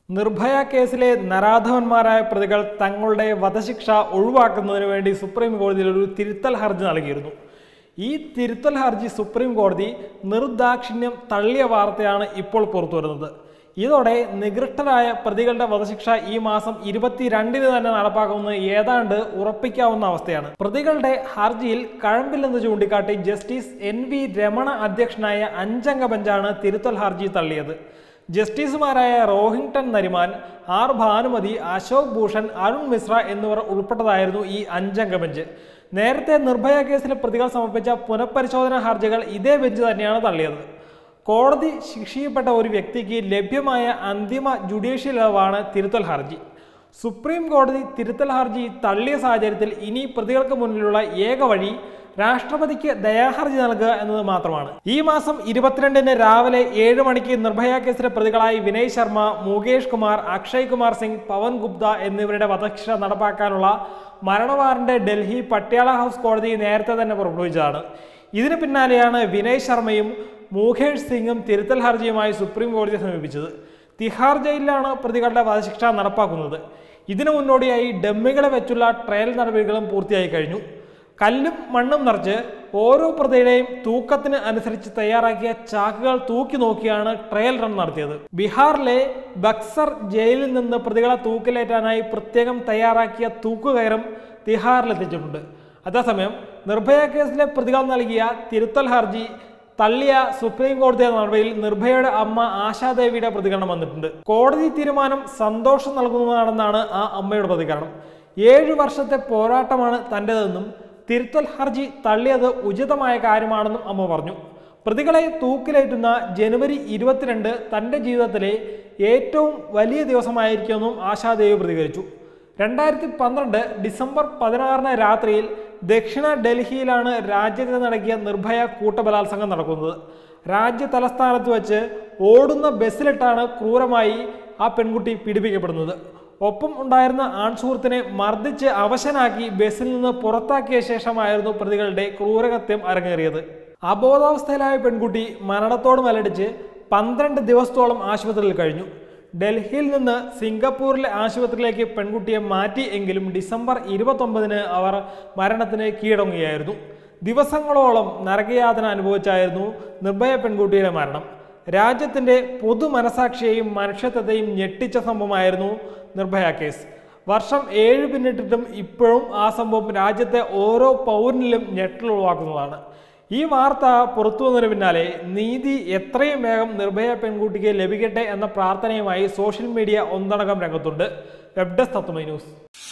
നിർഭയ കേസിലെ നരാധവന്മാരായ പ്രതികൾ തങ്ങളുടെ വധശിക്ഷ ഒഴിവാക്കുന്നതിന് വേണ്ടി സുപ്രീം കോടതിയിൽ ഒരു തിരുത്തൽ ഹർജി നൽകിയിരുന്നു ഈ തിരുത്തൽ ഹർജി സുപ്രീം കോടതി നിർദാക്ഷിണ്യം തള്ളിയ വാർത്തയാണ് ഇപ്പോൾ പുറത്തുവരുന്നത് ഇതോടെ നികൃഷ്ടരായ പ്രതികളുടെ വധശിക്ഷ ഈ മാസം ഇരുപത്തിരണ്ടിന് തന്നെ നടപ്പാക്കുമെന്ന് ഏതാണ്ട് ഉറപ്പിക്കാവുന്ന അവസ്ഥയാണ് പ്രതികളുടെ ഹർജിയിൽ കഴമ്പില്ലെന്ന് ചൂണ്ടിക്കാട്ടി ജസ്റ്റിസ് എൻ വി രമണ അധ്യക്ഷനായ അഞ്ചംഗ ബെഞ്ചാണ് തിരുത്തൽ ഹർജി തള്ളിയത് ജസ്റ്റിസുമാരായ റോഹിങ്ടൺ നരിമാൻ ആർ ഭാനുമതി അശോക് ഭൂഷൺ അരുൺ മിശ്ര എന്നിവർ ഉൾപ്പെട്ടതായിരുന്നു ഈ അഞ്ചംഗ ബെഞ്ച് നേരത്തെ നിർഭയ കേസിലെ പ്രതികൾ സമർപ്പിച്ച പുനഃപരിശോധനാ ഹർജികൾ ഇതേ ബെഞ്ച് തന്നെയാണ് തള്ളിയത് കോടതി ശിക്ഷിക്കപ്പെട്ട ഒരു വ്യക്തിക്ക് ലഭ്യമായ അന്തിമ ജുഡീഷ്യൽ ഇളവാണ് തിരുത്തൽ ഹർജി സുപ്രീം കോടതി തിരുത്തൽ ഹർജി തള്ളിയ സാഹചര്യത്തിൽ ഇനി പ്രതികൾക്ക് മുന്നിലുള്ള ഏക വഴി രാഷ്ട്രപതിക്ക് ദയാഹർജി നൽകുക എന്നത് മാത്രമാണ് ഈ മാസം ഇരുപത്തിരണ്ടിന് രാവിലെ ഏഴ് മണിക്ക് നിർഭയ കേസിലെ പ്രതികളായി വിനയ് ശർമ്മ മുകേഷ് കുമാർ അക്ഷയ് കുമാർ സിംഗ് പവൻ ഗുപ്ത എന്നിവരുടെ വധശിക്ഷ നടപ്പാക്കാനുള്ള മരണവാറന്റ് ഡൽഹി പട്യാല ഹൗസ് കോടതി നേരത്തെ തന്നെ പുറപ്പെടുവിച്ചതാണ് ഇതിന് പിന്നാലെയാണ് വിനയ് ശർമ്മയും മുകേഷ് സിംഗും തിരുത്തൽ ഹർജിയുമായി സുപ്രീം കോടതിയെ സമീപിച്ചത് തിഹാർ ജയിലിലാണ് പ്രതികളുടെ വധശിക്ഷ നടപ്പാക്കുന്നത് ഇതിനു മുന്നോടിയായി ഡമ്മികളെ വെച്ചുള്ള ട്രയൽ നടപടികളും പൂർത്തിയായി കഴിഞ്ഞു കല്ലും മണ്ണും നിറച്ച് ഓരോ പ്രതിയുടെയും തൂക്കത്തിന് അനുസരിച്ച് തയ്യാറാക്കിയ ചാക്കുകൾ തൂക്കി നോക്കിയാണ് ട്രയൽ റൺ നടത്തിയത് ബീഹാറിലെ ബക്സർ ജയിലിൽ നിന്ന് പ്രതികളെ തൂക്കിലേറ്റാനായി പ്രത്യേകം തയ്യാറാക്കിയ തൂക്കുകയറും തിഹാറിലെത്തിച്ചിട്ടുണ്ട് അതേസമയം നിർഭയ കേസിലെ പ്രതികൾ നൽകിയ തിരുത്തൽ ഹർജി തള്ളിയ സുപ്രീം കോടതി നടപടിയിൽ നിർഭയയുടെ അമ്മ ആശാദേവിയുടെ പ്രതികരണം വന്നിട്ടുണ്ട് കോടതി തീരുമാനം സന്തോഷം നൽകുന്നതാണെന്നാണ് ആ അമ്മയുടെ പ്രതികരണം ഏഴു വർഷത്തെ പോരാട്ടമാണ് തൻ്റെതെന്നും തിരുത്തൽ ഹർജി തള്ളിയത് ഉചിതമായ കാര്യമാണെന്നും അമ്മ പറഞ്ഞു പ്രതികളെ തൂക്കിലേറ്റുന്ന ജനുവരി ഇരുപത്തിരണ്ട് തൻ്റെ ജീവിതത്തിലെ ഏറ്റവും വലിയ ദിവസമായിരിക്കുമെന്നും ആശാദേവി പ്രതികരിച്ചു രണ്ടായിരത്തി പന്ത്രണ്ട് ഡിസംബർ പതിനാറിന് രാത്രിയിൽ ദക്ഷിണ ഡൽഹിയിലാണ് രാജ്യത്ത് നടക്കിയ നിർഭയ കൂട്ടബലാത്സംഗം നടക്കുന്നത് രാജ്യ തലസ്ഥാനത്ത് വെച്ച് ഓടുന്ന ബസ്സിലിട്ടാണ് ക്രൂരമായി ആ പെൺകുട്ടി പീഡിപ്പിക്കപ്പെടുന്നത് ഒപ്പം ഉണ്ടായിരുന്ന ആൺസുഹൃത്തിനെ മർദ്ദിച്ച് അവശനാക്കി ബസ്സിൽ നിന്ന് പുറത്താക്കിയ ശേഷമായിരുന്നു പ്രതികളുടെ ക്രൂരകൃത്യം അരങ്ങേറിയത് അബോധാവസ്ഥയിലായ പെൺകുട്ടി മരണത്തോട് മലടിച്ച് പന്ത്രണ്ട് ദിവസത്തോളം ആശുപത്രിയിൽ കഴിഞ്ഞു ഡൽഹിയിൽ നിന്ന് സിംഗപ്പൂരിലെ ആശുപത്രിയിലേക്ക് പെൺകുട്ടിയെ മാറ്റി എങ്കിലും ഡിസംബർ ഇരുപത്തൊമ്പതിന് അവർ മരണത്തിന് കീഴടങ്ങുകയായിരുന്നു ദിവസങ്ങളോളം നരകയാതന അനുഭവിച്ചായിരുന്നു നിർഭയ പെൺകുട്ടിയുടെ മരണം രാജ്യത്തിൻ്റെ പൊതു മനസാക്ഷിയെയും മനുഷ്യത്വത്തെയും ഞെട്ടിച്ച സംഭവമായിരുന്നു നിർഭയ കേസ് വർഷം ഏഴ് പിന്നിട്ടിട്ടും ഇപ്പോഴും ആ സംഭവം രാജ്യത്തെ ഓരോ പൗരനിലും ഞെട്ടലുളവാക്കുന്നതാണ് ഈ വാർത്ത പുറത്തു വന്നതിന് പിന്നാലെ നീതി എത്രയും വേഗം നിർഭയ പെൺകുട്ടിക്ക് ലഭിക്കട്ടെ എന്ന പ്രാർത്ഥനയുമായി സോഷ്യൽ മീഡിയ ഒന്നടങ്കം രംഗത്തുണ്ട് വെബ് ഡെസ്ക് തത്വമൈ ന്യൂസ്